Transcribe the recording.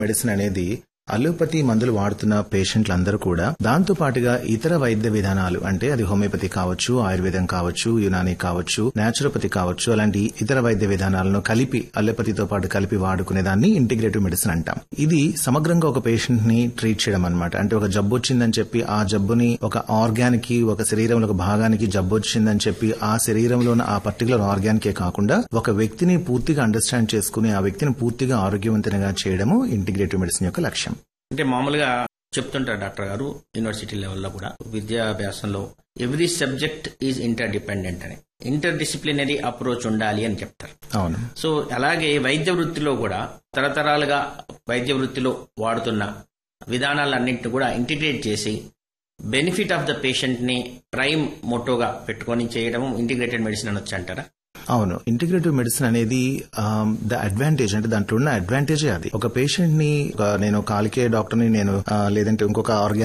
medicine అనేది allopathy మందులు వాడుతున్న పేషెంట్లందరూ కూడా దాంతో పాటుగా ఇతర వైద్య విధానాలు అంటే అది హోమియోపతి కావచ్చు ఆయుర్వేదం కావచ్చు యునాని కావచ్చు నేచురోపతి కావచ్చు అలాంటి ఇతర వైద్య విధానాలను కలిపి అలోపతితో పాటు కలిపి వాడుకునే దాన్ని ఇంటిగ్రేటివ్ మెడిసిన్ అంటాం ఇది సమగ్రంగా ఒక పేషెంట్ ని ట్రీట్ చేయడం అనమాట అంటే ఒక జబ్బు వచ్చిందని చెప్పి ఆ జబ్బుని ఒక ఆర్గానికి ఒక శరీరంలో ఒక భాగానికి జబ్బు వచ్చిందని చెప్పి ఆ శరీరంలో ఉన్న ఆ పర్టికులర్ ఆర్గానికే కాకుండా ఒక వ్యక్తిని పూర్తిగా అండర్స్టాండ్ చేసుకుని ఆ వ్యక్తిని పూర్తిగా ఆరోగ్యవంతంగా చేయడము ఇంటిగ్రేటివ్ మెడిసిన్ యొక్క లక్ష్యం అంటే మామూలుగా చెప్తుంటారు డాక్టర్ గారు యూనివర్సిటీ లెవెల్లో కూడా విద్యాభ్యాసంలో every subject is interdependent అని ఇంటర్ డిసిప్లినరీ అప్రోచ్ ఉండాలి అని చెప్తారు అవును సో అలాగే వైద్య వృత్తిలో కూడా తరతరాలుగా వైద్య వృత్తిలో వాడుతున్న విధానాలన్నింటినీ కూడా ఇంటిగ్రేట్ చేసి బెనిఫిట్ ఆఫ్ ద పేషెంట్ ని ప్రైమ్ మోటోగా పెట్టుకొని చేయడం ఇంటిగ్రేటెడ్ మెడిసిన్ అనొచ్చు అంటారా అవును ఇంటిగ్రేటివ్ మెడిసిన్ అనేది ద అడ్వాంటేజ్ అంటే దాంట్లో ఉన్న అడ్వాంటేజే అది ఒక పేషెంట్ ని ఒక నేను కాలికే డాక్టర్ ని నేను ఆ, లేదంటే ఇంకొక ఆర్గాన్